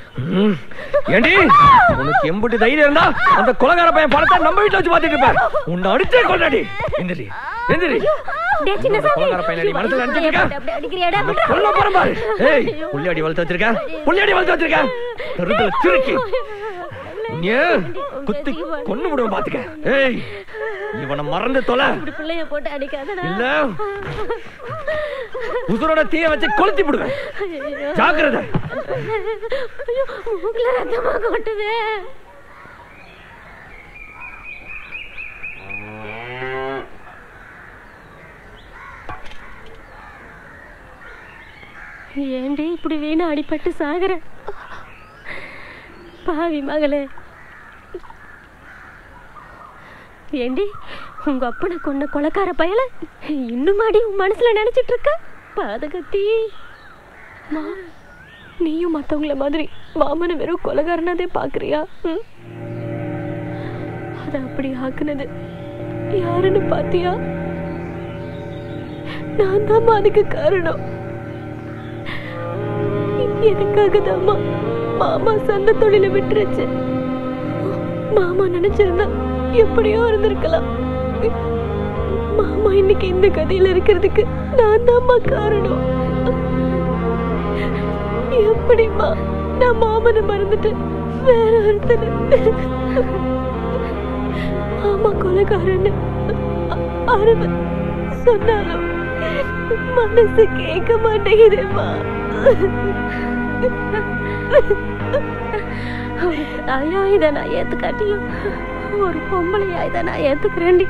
ம். ஏண்டி உனக்கு எம்புட்டு தைரியம் இருந்தா அந்த கொலகார பையன் படத்தை நம்ம வீட்டுல வச்சு பாத்துட்டு இருப்ப உன்னை அடிச்சே கொண்டாடி எந்திரி எந்திரி டேய் சின்னசாமி கொலகார பையன் நீ மனசுல நினைச்சிட்டு இருக்க அப்படி அடிக்கிறியாடா உன்னை கொல்ல போறேன் பாரு ஏய் புள்ளியாடி வளர்த்து வச்சிருக்க புள்ளியாடி வளர்த்து வச்சிருக்க தெருத்துல திருக்கி நீ குத்தி கொன்னு விடுவேன் பாத்துக்க ஏய் இவனை மறந்து தொலை இப்படி பிள்ளைய போட்டு அடிக்காதடா இல்ல உசுரோட தீய வச்சு கொளுத்தி விடுவேன் ஐயோ. ஜாக்கிரதை ஐயோ, மூக்குல ரத்தமா கொட்டுதே ஏண்டி இப்படி வீணா அடிபட்டு சாகுற பாவி மகளே ஏண்டி உங்க அப்பனை கொன்ன கொலைக்கார பயல இன்னுமாடி உன் மனசுல நினைச்சிட்டு இருக்க பாதகத்தி மா நீயும் மத்தவங்கள மாதிரி மாமனை வெறும் கொலைகாரனாதே பாக்குறியா ம்? அத அப்படி ஆக்குனது யாருன்னு பாத்தியா நான் தான் அதுக்கு காரணம் எனக்காக தாம்மா மாமா சந்த தொழில விட்டுருச்சு மாமா நினைச்சிருந்தா எப்படியோ இருந்திருக்கலாம் மாமா இன்னைக்கு இந்த கதையில இருக்கிறதுக்கு நான் தான்மா காரணம் எப்படிம்மா நான் மாமனை மறந்துட்டு வேற ஒருத்தனை மாமா கொலைகாரன்னு அருவ சொன்னாலும் மனசு கேட்க மாட்டேங்குதேம்மா ஒரு தாயா இதை நான் ஏத்துக்காட்டியும் ஒரு பொம்பளையா இதை நான் ஏத்துக்கிறேன்டி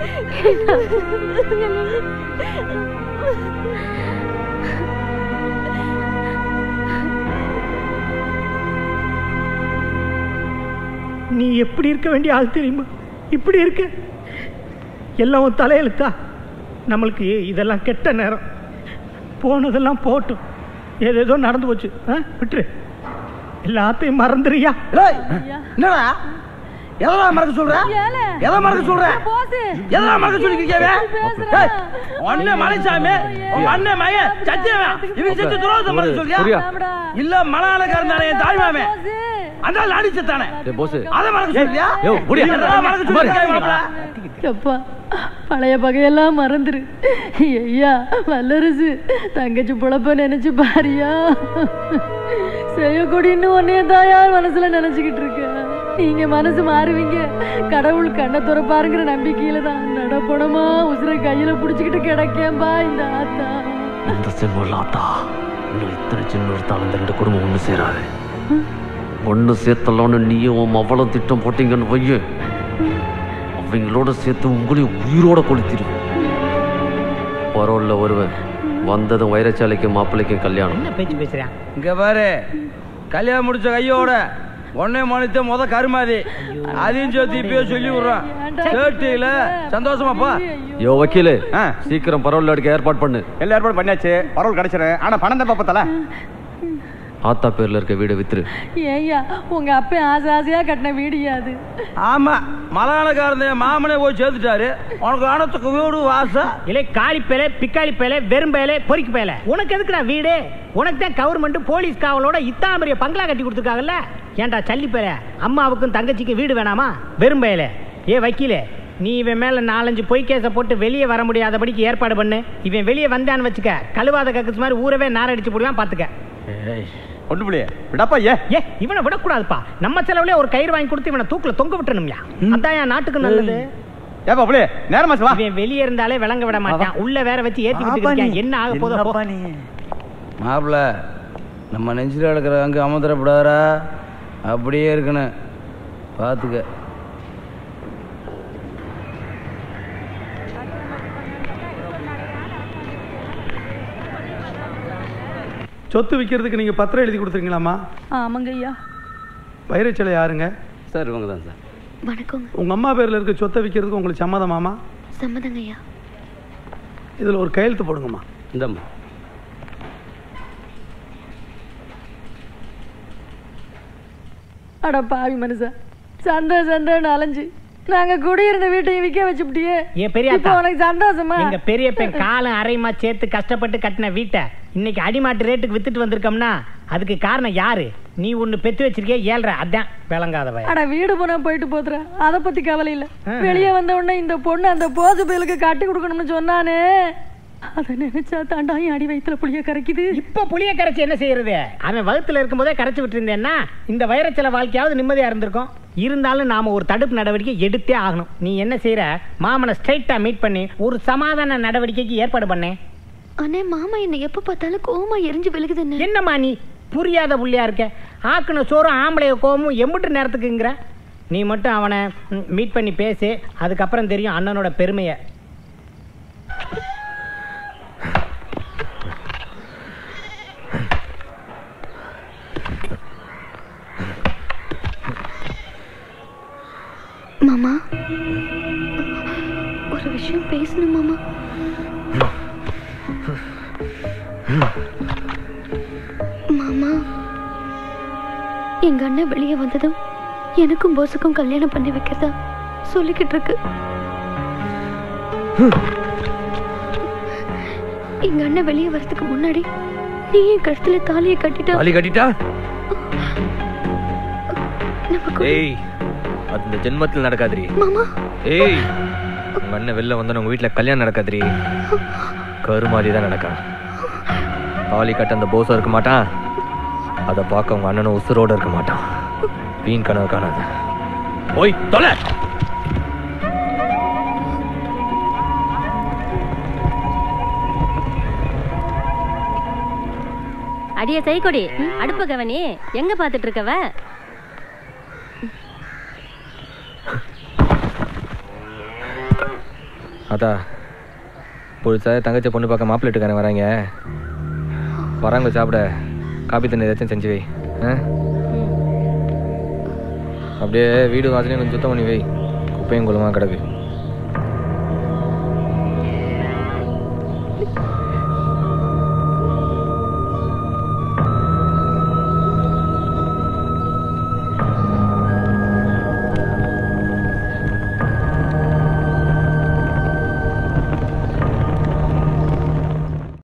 நீ எப்படி இருக்க வேண்டிய ஆள் தெரியுமா இப்படி இருக்க எல்லாம் உன் தலையெழுத்தா நம்மளுக்கு இதெல்லாம் கெட்ட நேரம் போனதெல்லாம் போட்டும் ஏதேதோ நடந்து போச்சு ஆ விட்டுரு எல்லாத்தையும் மறந்துறியா என்னடா எதனா மறக்க சொல்ற எதை மறக்க சொல்ற எதனா மறக்க சொல்லிருக்கீங்க அண்ணன் மலைசாமி உங்க அண்ணன் மகன் சத்தியவன் இவங்க செஞ்ச துரோகத்தை மறக்க சொல்றியா இல்ல மலையாளக்காரன் தானே என் தாய்மாமே அந்த லாடி செத்தானே அதை மறக்க சொல்றியா யோ, முடியா. எதனா மறக்க சொல்லிருக்கீங்க மாப்பிள அப்பா பழைய பகையெல்லாம் மறந்துரு ஐயா வல்லரசு தங்கச்சி புழப்ப நினைச்சு பாரியா செய்யக்கூடின்னு உன்னைய தாயா மனசுல நினைச்சுக்கிட்டு இருக்க நீங்க மனசு மாறுவீங்க கடவுள் கண்ணை துறப்பாருங்கிற நம்பிக்கையில தான் நடப்பணமா உசுர கையில புடிச்சுக்கிட்டு கிடக்கேன்பா இந்த ஆத்தா இந்த செம்மல்லாத்தா இன்னும் இத்தனை சின்ன எடுத்தாலும் இந்த ரெண்டு குடும்பம் ஒன்று சேராது ஒன்று சேர்த்தலான்னு நீயும் உன் அவ்வளோ திட்டம் போட்டீங்கன்னு வைய அவங்களோட சேர்த்து உங்களையும் உயிரோட கொளுத்திடுவேன் பரோல்ல வருவேன் வந்ததும் வைரச்சாலைக்கும் மாப்பிள்ளைக்கும் கல்யாணம் என்ன பேச்சு பேசுறேன் இங்க பாரு கல்யாணம் முடிச்ச கையோட ஒன்னே மணித்த முத கருமாதி அதையும் சேர்த்து இப்பயே சொல்லி விடுறான் கேட்டீங்கள சந்தோஷமாப்பா யோ வக்கீலு ஆ. சீக்கிரம் பரோல்ல எடுக்க ஏற்பாடு பண்ணு எல்லா ஏற்பாடு பண்ணியாச்சு பரவல் கிடைச்சிடும் ஆனா பணம் தான் பாப்பத்தல ஆத்தா பேர்ல இருக்க வீடை வித்துரு ஏய்யா உங்க அப்பா ஆசை ஆசையா கட்டின வீடியா அது ஆமா மலையாளக்காரன் மாமனே போய் சேர்த்துட்டாரு உனக்கு ஆனத்துக்கு வீடு வாசம் இல்லை காளி பேலே பிக்காளி பேலே வெறும் பேலே பொறிக்கு பேலே உனக்கு எதுக்குடா வீடு உனக்கு தான் கவர்மெண்ட் போலீஸ் காவலோட இத்தனை பெரிய பங்களா கட்டி கொடுத்துருக்காங்கல்ல ஏன்டா சல்லி பேலே அம்மாவுக்கும் தங்கச்சிக்கும் வீடு வேணாமா வெறும் பேலே ஏ வக்கீலே நீ இவன் மேல நாலஞ்சு பொய் கேஸை போட்டு வெளியே வர முடியாதபடிக்கு ஏற்பாடு பண்ணு இவன் வெளியே வந்தான்னு வச்சுக்க கழுவாத கக்குஸ் மாதிரி ஊரவே நாரடிச்சு போடுவான் பாத்துக்க ஒண்ணு பிள்ளைய விடப்பா ஏ ஏ இவனை விடக்கூடாதுப்பா நம்ம செலவுல ஒரு கயிறு வாங்கி கொடுத்து இவனை தூக்குல தொங்க விட்டுணும்யா அதான் என் நாட்டுக்கு நல்லது ஏப்பா பிள்ளைய நேரமா வா இவன் வெளியே இருந்தாலே விளங்க விட மாட்டான் உள்ள வேற வச்சு ஏத்தி விட்டுக்கிட்டு என்ன ஆக போதோ போ. மாப்பிள நம்ம நெஞ்சில் கிடக்கிற அங்கே அமர்த்தப்படாதா அப்படியே இருக்கணும் பார்த்துக்க சொத்து விற்கிறதுக்கு நீங்க பத்திரம் எழுதி கொடுத்துருக்கீங்களாம்மா ஆமாங்க ஐயா வைரச்சிலை யாருங்க சார் இவங்க தான் சார் வணக்கங்க உங்க அம்மா பேர்ல இருக்க சொத்தை விற்கிறதுக்கு உங்களுக்கு சம்மதமாமா சம்மதங்க ஐயா இதுல ஒரு கையெழுத்து போடுங்கம்மா இந்தம்மா அட பாவி மனுஷா சண்டை சண்டைன்னு அலைஞ்சு நாங்க குடியிருந்த வீட்டையும் விற்க வச்சுட்டியே ஏன் பெரிய இப்போ அக்கா? உனக்கு சந்தோஷமா எங்க பெரிய பெண் காலம் அரைமா சேர்த்து கஷ்டப்பட்டு கட்டின வீட்டை இன்னைக்கு அடிமாட்டு ரேட்டுக்கு வித்துட்டு வந்திருக்கோம்னா அதுக்கு காரணம் யாரு நீ ஒண்ணு பெத்து வச்சிருக்கே ஏழ்ற அதான் விளங்காத பையன் அட வீடு போனா போயிட்டு போத்துற அத பத்தி கவலை இல்ல ஆ. வெளியே வந்த உடனே இந்த பொண்ணு அந்த போது பயலுக்கு கட்டி கொடுக்கணும்னு சொன்னானே அத நினைச்சா தாண்டாயும் அடி வயித்துல புளிய கரைக்குது இப்ப புளிய கரைச்சி என்ன செய்யறது அவன் வகுத்துல இருக்கும்போதே கரைச்சு விட்டுருந்தேன்னா இந்த வைரச்சல வாழ்க்கையாவது நிம்மதியா இருந்திருக்கும் இருந்தாலும் நாம ஒரு தடுப்பு நடவடிக்கை எடுத்தே ஆகணும் நீ என்ன செய்யற மாமனை ஸ்ட்ரைட்டா மீட் பண்ணி ஒரு சமாதான நடவடிக்கைக்கு ஏற்பாடு பண்ணேன் அண்ணே மாமா என்னை எப்ப பார்த்தாலும் கோவமா எரிஞ்சு விழுகுதுன்னு என்னம்மா நீ புரியாத புள்ளியா இருக்க ஆக்குன சோறும் ஆம்பளைய கோவமும் எம்பிட்டு நேரத்துக்குங்கிற நீ மட்டும் அவனை மீட் பண்ணி பேசு அதுக்கப்புறம் தெரியும் அண்ணனோட பெருமையை மாமா ஒரு விஷயம் பேசணும் மாமா மாமா எங்க அண்ணன் வெளியே வந்ததும் எனக்கும் போஸுக்கும் கல்யாணம் பண்ணி வைக்கிறதா சொல்லிக்கிட்டு இருக்கு எங்க அண்ணன் வெளியே வரதுக்கு முன்னாடி நீ என் கழுத்துல தாலியை கட்டிட்டா தாலி கட்டிட்டா நமக்கு ஏய் அது இந்த ஜென்மத்தில் நடக்காதுரி மாமா ஏய் உங்க அண்ணன் வெளில வந்தா உங்க வீட்ல கல்யாணம் நடக்காதுரி கருமாதி தான் நடக்கும் தாலி கட்ட அந்த போஸும் இருக்க மாட்டான் அதை பார்க்க உங்க அண்ணனும் உசுரோட இருக்க மாட்டான் வீண் கனவு காணாத போய் தொலை அடியே செய்கொடி அடுப்பு கவனி எங்க பாத்துட்டு இருக்கவ அதா புதுசா தங்கச்சி பொண்ணு பார்க்க மாப்பிள்ளை வீட்டுக்காரன் வராங்க வராங்க சாப்பிட காப்பி தண்ணி ஏதாச்சும் செஞ்சு வை ஆ? அப்படியே வீடு வாசலையும் கொஞ்சம் சுத்தம் பண்ணி வை குப்பையும் குளமாக கிடக்கு